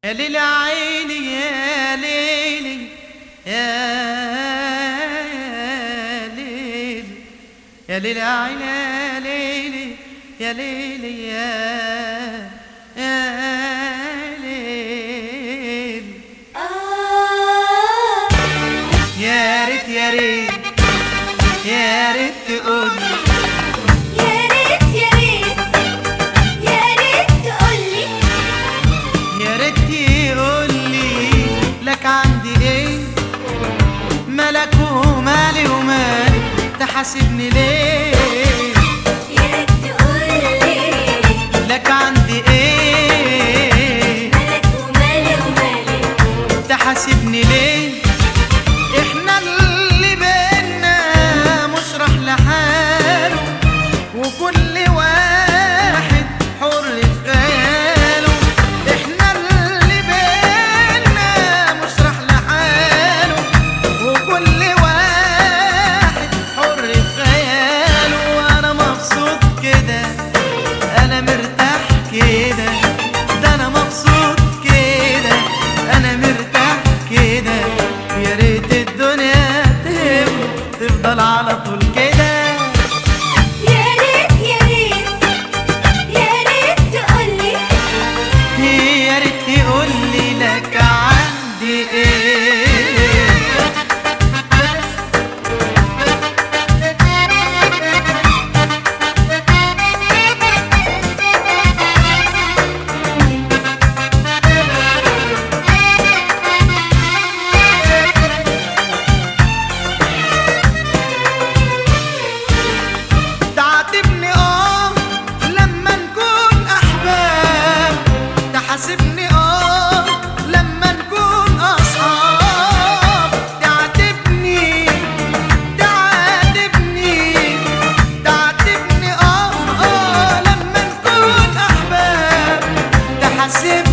يا ليل عيني يا ليلي يا ليل يا ليل عيني يا ليلي يا ليلي يا يا ليل آه يا ريت يا ريت يا ريت تقولي يا ريت يا ريت يا ريت تقولي يا ريت تقولي لك عندي ايه ملك ومالي ومالي تحاسبني ليه يا ريت تقولي لك عندي ايه مالك ومالي ومالي تحاسبني ليه احنا اللي بينا مشرح لحاله وكل واحد حر في خياله احنا اللي بينا مشرح لحاله وكل واحد حر في خياله وانا مبسوط كده انا مرتاح كده ده انا مبسوط كده انا مرتاح كده يا ريت الدنيا تهمني تفضل على طول كده يا ريت يا ريت يا ريت تقولي يا ريت تقولي لك عندي ايه تعاتبني اه لما نكون احباب تحاسبني اه لما نكون اصحاب تعاتبني تعاتبني تعاتبني اه اه لما نكون احباب تحاسبني